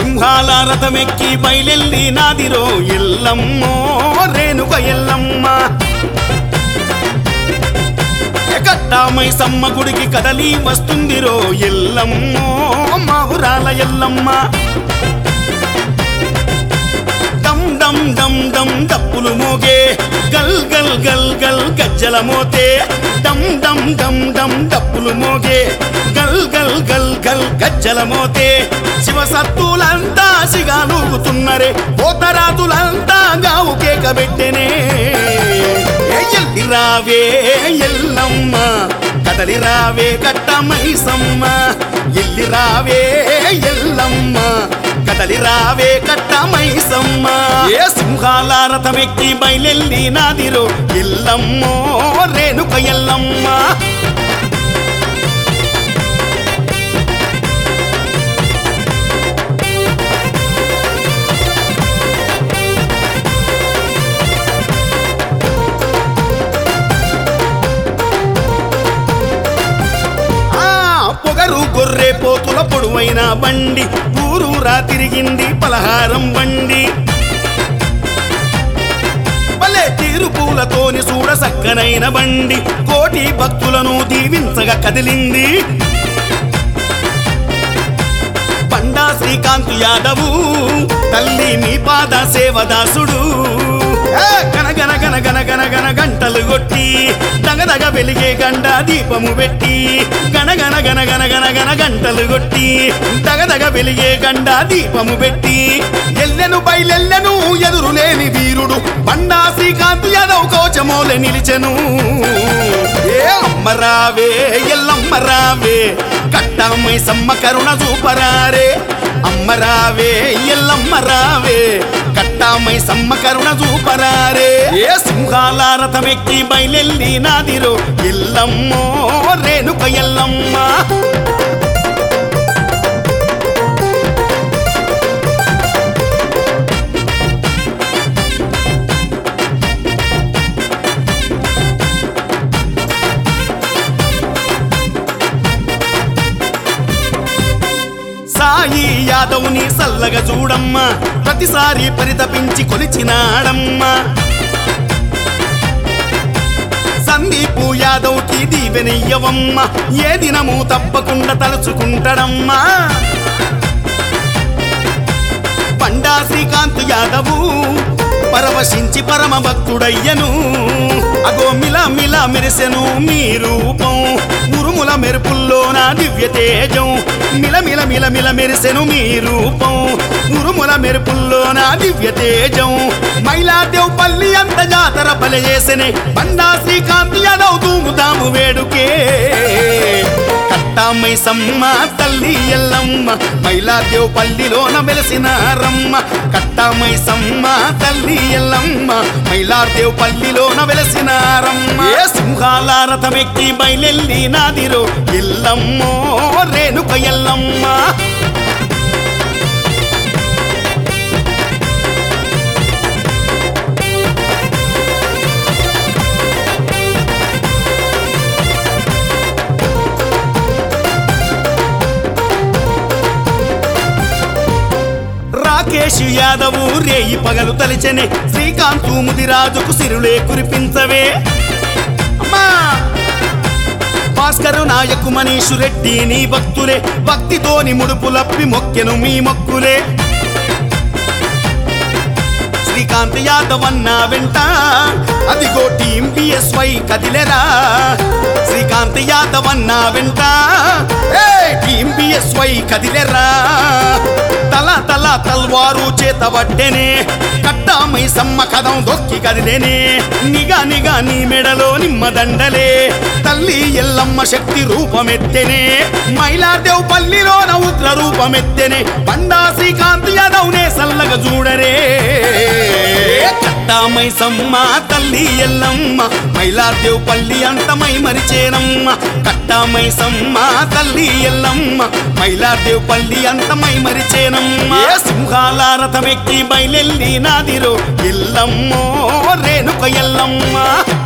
సింహాల రథమెక్కి బయలెల్లి నాదిరో ఎల్లమ్మో రేణుక ఎల్లమ్మ కట్టామై సమ్మ గుడికి కదలి వస్తుందిరో ఎల్లమ్మో మావురాల ఎల్లమ్మ డమ్ డమ్ డమ్ డమ్ డప్పులు మోగే గల్ గల్ గల్ గల్ గజ్జల మోతే డమ్ డమ్ డమ్ డమ్ డప్పులు మోగే గల్ గల్ గల్ గల్ గజ్జల మోతే శివ సత్తులంతా సిగాలూగుతున్నరే పోతరాతులంతా గావు కేక పెట్టెనే ఎల్లి రావే ఎల్లమ్మ కదలి రావే కట్టమైసమ్మ ఎల్లి రావే ఎల్లమ్మ కదలి రావే కట్టమైసమ్మ ఏ సింహాల రథమెక్కి బయలెల్లి నాదిరో ఎల్లమ్మో రేణుక ఎల్లమ్మ ఆ పొగరు గొర్రె పోతుల పొడువైన బండి ఊరూరా తిరిగింది పలహారం బండి భలే తీరు పూలతోని చూడ సక్కనైన బండి కోటి భక్తులను దీవించగా కదిలింది పండా శ్రీకాంత్ యాదవు తల్లి మీ పాద సేవదాసుడు ఏ గన గన గన గన గన గన గంటలు కొట్టి దగదగ వెలిగే గండ దీపము పెట్టి గన గన గన గన గన గన గంటలు కొట్టి దగదగ వెలిగే గండ దీపము పెట్టి ఎల్లెను బయలెల్లెను ఎదురు లేని వీరుడు బండా శ్రీకాంత్ యాదవ్ కోచమోలె నిలిచెను ఏ అమ్మరావే ఎల్లమ్మరావే కట్టమై సమ్మ కరుణ చూపరారే అమ్మరావే ఎల్లమ్మరావే కట్టామై సమ్మ కరుణ చూపరారే ఏ సింహాల రథమెక్కి బయలెల్లి నాదిరో ఎల్లమ్మో రేణుక ఎల్లమ్మ సాయి యాదవ్ని సల్లగా చూడమ్మా ప్రతిసారి పరితపించి కొలిచినాడమ్మా సందీపు యాదవ్ కి దీవెనియ్యవమ్మ ఏ దినము తప్పకుండా తలుచుకుంటాడమ్మా పండా శ్రీకాంత్ యాదవు పరవశించి పరమ భక్తుడయ్యను అగో మిల మిల మెరిసెను మీ రూపం ఉరుముల మెరుపుల్లో నా దివ్య తేజం మిల మిల మిల మిల మెరిసెను మీ రూపం ఉరుముల మెరుపుల్లో నా దివ్య తేజం మైలాదేవ్ పల్లి అంత జాతర బల చేసెనే బండా శ్రీకాంత్ యాదవ్ తూముదాము వేడుకే కట్టామై సమ్మ తల్లి ఎల్లమ్మ మైలాదేవ్ పల్లిలోన వెలసిన రమ్మ కట్టామై సమ్మ తల్లి ఎల్లమ్మ మైలాదేవ్ పల్లిలోన వెలసిన రమ్మ ఏ సింహాల రథమెక్కి బయలెల్లి నాదిరో ఎల్లమ్మో రేణుక ఎల్లమ్మ రాకేష్ యాదవు రేయి పగలు తలిచెనే శ్రీకాంతు ముదిరాజుకు సిరులే కురిపించవే అమ్మా భాస్కరు నాయకు మనీషు రెడ్డి నీ భక్తులే భక్తితోని ముడుపులప్పి మొక్కెను మీ మొక్కులే శ్రీకాంత్ యాదవ్ అన్న వెంట అదిగో టీం బిఎస్వై కదిలెరా శ్రీకాంత్ యాదవ్ అన్న వెంట ఏ టీం బిఎస్వై కదిలెరా తల తల తల్వారు చేత పట్టెనే కట్టామై సమ్మ కథం దొక్కి కదిలేనే నిగా నిగా నీ మెడలో నిమ్మదండలే తల్లి ఎల్లమ్మ శక్తి రూపమెత్తెనే మైలాదేవ్ పల్లిలోన ఉగ్ర రూపమెత్తెనే బండా శ్రీకాంత్ యాదవ్ నే సల్లగా చూడరే కట్టామై సమ్మ తల్లి ఎల్లమ్మ మైలాదేవ్ పల్లి అంతమై మరిచేనమ్మ కట్టామై సమ్మ తల్లి ఎల్లమ్మ మైలాదేవ్ పల్లి అంతమై మరిచేనమ్మ ఏ సింహాల రథమెక్కి బయలెల్లి నాదిరో ఎల్లమ్మో రేణుక ఎల్లమ్మ